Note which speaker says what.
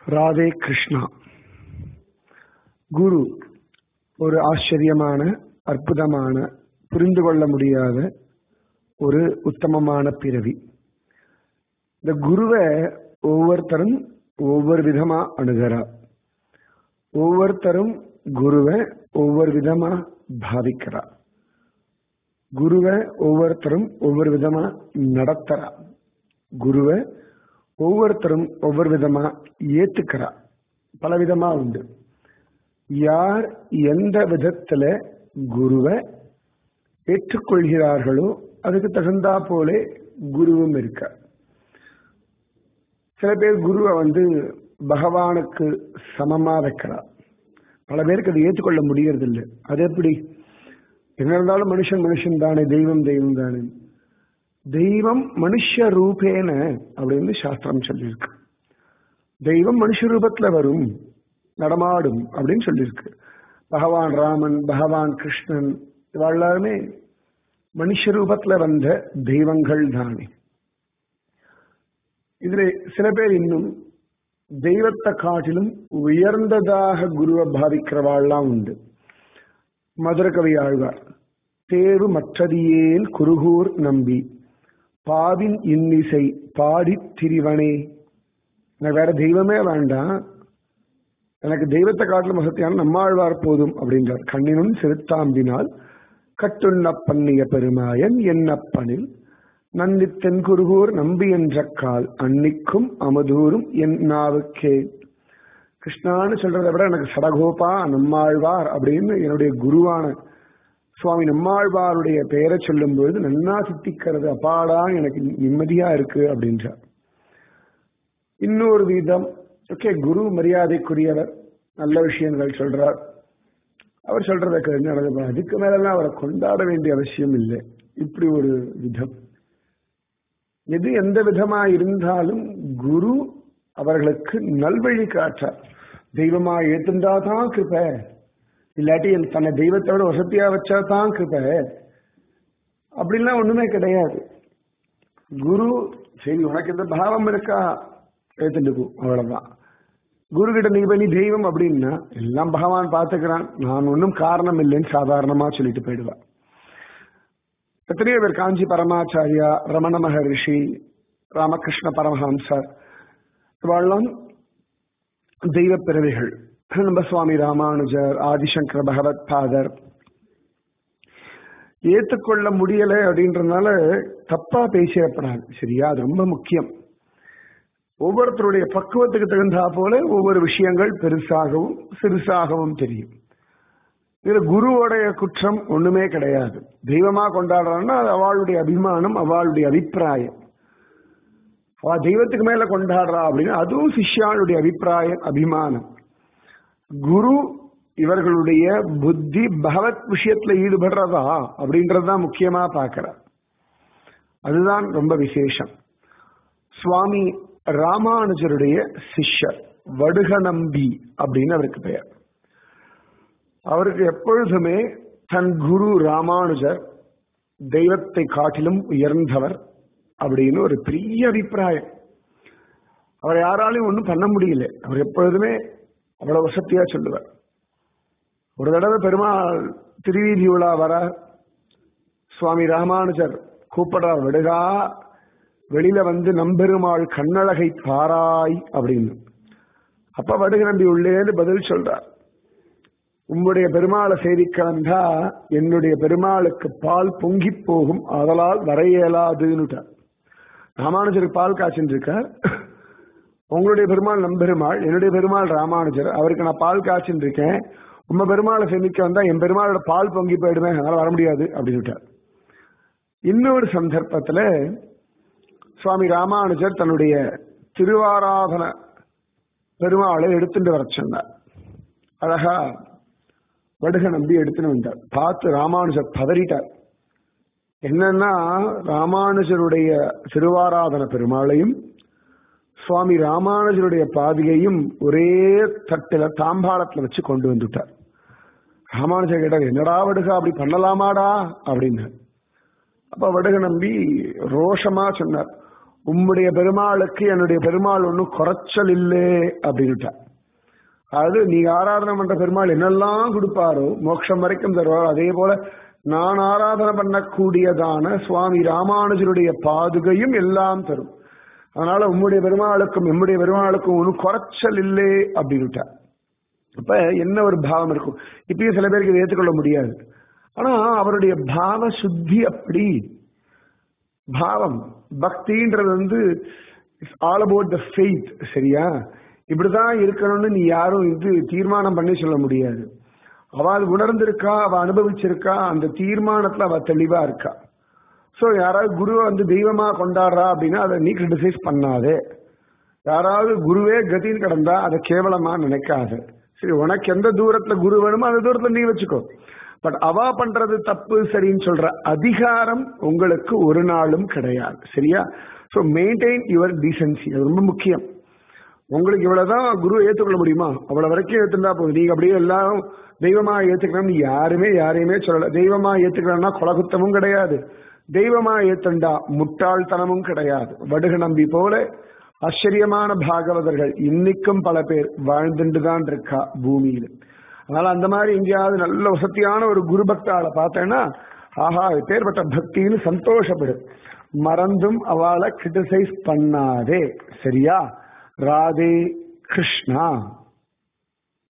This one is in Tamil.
Speaker 1: ராதே கிருஷ்ணா குரு ஒரு ஆச்சரியமான அற்புதமான புரிந்து கொள்ள முடியாத ஒரு உத்தமமான பிறவி இந்த குருவை ஒவ்வொருத்தரும் ஒவ்வொரு விதமா அணுகிறா ஒவ்வொருத்தரும் குருவை ஒவ்வொரு விதமா பாவிக்கிறா குருவை ஒவ்வொருத்தரும் ஒவ்வொரு விதமா நடத்துறா குருவை ஒவ்வொருத்தரும் ஒவ்வொரு விதமா ஏத்துக்கிறா பல விதமா உண்டு யார் எந்த விதத்துல குருவை ஏற்றுக்கொள்கிறார்களோ அதுக்கு தகுந்தா போலே குருவும் இருக்க சில பேர் குருவை வந்து பகவானுக்கு சமமா வைக்கிறா பல பேருக்கு அதை ஏற்றுக்கொள்ள முடியறதில்லை அது எப்படி என்ன இருந்தாலும் மனுஷன் மனுஷன் தானே தெய்வம் தெய்வம் தானே தெய்வம் மனுஷ ரூபேன அப்படின்னு சாஸ்திரம் சொல்லியிருக்கு தெய்வம் மனுஷ ரூபத்துல வரும் நடமாடும் அப்படின்னு சொல்லியிருக்கு பகவான் ராமன் பகவான் கிருஷ்ணன் இவ எல்லாருமே மனுஷ ரூபத்துல வந்த தெய்வங்கள் தானே இதுல சில பேர் இன்னும் தெய்வத்தை காட்டிலும் உயர்ந்ததாக குருவை பாவிக்கிறவாள்லாம் உண்டு மதுரகவி ஆழ்வார் தேர்வு மற்றதியேன் குருகூர் நம்பி பாவின் இன்னிசை பாடி திரிவனே எனக்கு வேற தெய்வமே வேண்டாம் எனக்கு தெய்வத்தை காட்டிலும் வசதியான நம்மாழ்வார் போதும் அப்படின்றார் கண்ணினும் சிறுத்தாம்பினால் கட்டுண்ண பண்ணிய பெருமாயன் என்னப்பனில் நன்னி தென்குருகூர் நம்பி என்ற கால் அன்னிக்கும் அமுதூரும் என் நாவுக்கே கிருஷ்ணான்னு சொல்றதை விட எனக்கு சடகோபா நம்மாழ்வார் அப்படின்னு என்னுடைய குருவான சுவாமி நம்மாழ்வாருடைய பெயரை சொல்லும் பொழுது நன்னா சித்திக்கிறது அப்பாடா எனக்கு நிம்மதியா இருக்கு அப்படின்றார் இன்னொரு விதம் ஓகே குரு மரியாதைக்குரியவர் நல்ல விஷயங்கள் சொல்றார் அவர் சொல்றதை கேட்டு அதுக்கு மேலெல்லாம் அவரை கொண்டாட வேண்டிய அவசியம் இல்லை இப்படி ஒரு விதம் எது எந்த விதமா இருந்தாலும் குரு அவர்களுக்கு நல்வழி காட்டார் தெய்வமா ஏத்துண்டா தான் கிருப்ப இல்லாட்டி தன்னை தெய்வத்தோட வசதியா வச்சா தான் கிருப்ப அப்படிலாம் ஒண்ணுமே கிடையாது குரு சரி உனக்கு இந்த பாவம் இருக்கா ஏத்துட்டு போ அவ்வளவுதான் குரு கிட்ட நீ பண்ணி தெய்வம் அப்படின்னா எல்லாம் பகவான் பார்த்துக்கிறான் நான் ஒன்றும் காரணம் இல்லைன்னு சாதாரணமா சொல்லிட்டு போயிடுவா எத்தனையோ பேர் காஞ்சி பரமாச்சாரியா ரமண மகரிஷி ராமகிருஷ்ண பரமஹம்சர் இவெல்லாம் தெய்வ பிறவிகள் நம்ம சுவாமி ராமானுஜர் ஆதிசங்கர பகவத் பாதர் ஏற்றுக்கொள்ள முடியல அப்படின்றதுனால தப்பா பேசிடப்படாது சரியா அது ரொம்ப முக்கியம் ஒவ்வொருத்தருடைய பக்குவத்துக்கு தகுந்தா போல ஒவ்வொரு விஷயங்கள் பெருசாகவும் சிறுசாகவும் தெரியும் இதுல குருவோடைய குற்றம் ஒண்ணுமே கிடையாது தெய்வமா கொண்டாடுறான்னா அது அவளுடைய அபிமானம் அவளுடைய அபிப்பிராயம் அவ தெய்வத்துக்கு மேல கொண்டாடுறா அப்படின்னு அதுவும் சிஷ்யாளுடைய அபிப்பிராயம் அபிமானம் குரு இவர்களுடைய புத்தி பகவத் விஷயத்துல ஈடுபடுறதா அப்படின்றதுதான் முக்கியமா பார்க்கிற அதுதான் ரொம்ப விசேஷம் சுவாமி ராமானுஜருடைய சிஷ்யர் வடுக நம்பி அப்படின்னு அவருக்கு பெயர் அவருக்கு எப்பொழுதுமே தன் குரு ராமானுஜர் தெய்வத்தை காட்டிலும் உயர்ந்தவர் அப்படின்னு ஒரு பெரிய அபிப்பிராயம் அவர் யாராலையும் ஒன்றும் பண்ண முடியல அவர் எப்பொழுதுமே அவ்வளவு வசதியா சொல்லுவார் ஒரு தடவை பெருமாள் திருவீதி உலா வர சுவாமி ராமானுஜர் கூப்பிடுறார் விடுகா வெளியில வந்து நம்பெருமாள் கண்ணழகை பாராய் அப்படின்னு அப்ப வடுக நம்பி உள்ளேன்னு பதில் சொல்றார் உம்முடைய பெருமாளை சேவிக்க வந்தா என்னுடைய பெருமாளுக்கு பால் பொங்கி போகும் அதலால் வர இயலாதுன்னுட்டார் ராமானுஜருக்கு பால் காய்ச்சின்னு இருக்கார் உங்களுடைய பெருமாள் நம்பெருமாள் என்னுடைய பெருமாள் ராமானுஜர் அவருக்கு நான் பால் காய்ச்சின்னு இருக்கேன் உம்ம பெருமாளை சேமிக்க வந்தா என் பெருமாளோட பால் பொங்கி போயிடுமே அதனால வர முடியாது அப்படின்னு இன்னொரு சந்தர்ப்பத்துல சுவாமி ராமானுஜர் தன்னுடைய திருவாராதன பெருமாளை எடுத்துட்டு வர சொன்னார் அழகா வடுக நம்பி எடுத்துன்னு வந்தார் பார்த்து ராமானுஜர் பதறிட்டார் என்னன்னா ராமானுஜருடைய திருவாராதன பெருமாளையும் சுவாமி ராமானுஜருடைய பாதிகையும் ஒரே தட்டில தாம்பாளத்துல வச்சு கொண்டு வந்துட்டார் ராமானுஜர் கேட்டார் என்னடா வடுக அப்படி பண்ணலாமாடா அப்படின்னு அப்ப வடுக நம்பி ரோஷமா சொன்னார் உம்முடைய பெருமாளுக்கு என்னுடைய பெருமாள் ஒன்றும் குறைச்சல் இல்லை அப்படின்னுட்டார் அதாவது நீங்க ஆராதனை பண்ற பெருமாள் என்னெல்லாம் கொடுப்பாரோ மோட்சம் வரைக்கும் தருவாரோ அதே போல நான் ஆராதனை பண்ணக்கூடியதான சுவாமி ராமானுஜருடைய பாதுகையும் எல்லாம் தரும் அதனால உம்முடைய பெருமாளுக்கும் எம்முடைய பெருமாளுக்கும் ஒன்றும் குறைச்சல் இல்லை அப்படின்னுட்டார் அப்ப என்ன ஒரு பாவம் இருக்கும் இப்பயும் சில பேருக்கு இதை ஏற்றுக்கொள்ள முடியாது ஆனா அவருடைய பாவ சுத்தி அப்படி பாவம் பக்தின்றது வந்து ஆல் அபவுட் த ஃபெய்த் சரியா இப்படிதான் இருக்கணும்னு நீ யாரும் இது தீர்மானம் பண்ணி சொல்ல முடியாது அவள் உணர்ந்திருக்கா அவ அனுபவிச்சிருக்கா அந்த தீர்மானத்துல அவ தெளிவா இருக்கா சோ யாராவது குருவை வந்து தெய்வமா கொண்டாடுறா அப்படின்னா அதை நீ கிரிட்டிசைஸ் பண்ணாதே யாராவது குருவே கதின்னு கிடந்தா அதை கேவலமா நினைக்காது சரி உனக்கு எந்த தூரத்துல குரு வேணுமோ அந்த தூரத்துல நீ வச்சுக்கோ பட் அவ பண்றது தப்பு சரின்னு சொல்ற அதிகாரம் உங்களுக்கு ஒரு நாளும் கிடையாது சரியா ஸோ மெயின்டைன் யுவர் டீசன்சி அது ரொம்ப முக்கியம் உங்களுக்கு இவ்வளவுதான் குரு ஏத்துக்கொள்ள முடியுமா அவ்வளவு வரைக்கும் ஏத்துந்தா போதும் நீங்க அப்படியே எல்லாம் தெய்வமா ஏத்துக்கணும்னு யாருமே யாரையுமே சொல்லல தெய்வமா ஏத்துக்கணும்னா கொலகுத்தமும் கிடையாது தெய்வமா ஏத்துண்டா முட்டாள்தனமும் கிடையாது வடுக நம்பி போல ஆச்சரியமான பாகவதர்கள் இன்னைக்கும் பல பேர் வாழ்ந்துட்டு தான் இருக்கா பூமியில அதனால அந்த மாதிரி எங்கேயாவது நல்ல வசதியான ஒரு குரு பக்தாளை பார்த்தேன்னா ஆஹா பேர்பட்ட பக்தின்னு சந்தோஷப்படு மறந்தும் அவளை கிரிட்டிசைஸ் பண்ணாதே சரியா ராதே கிருஷ்ணா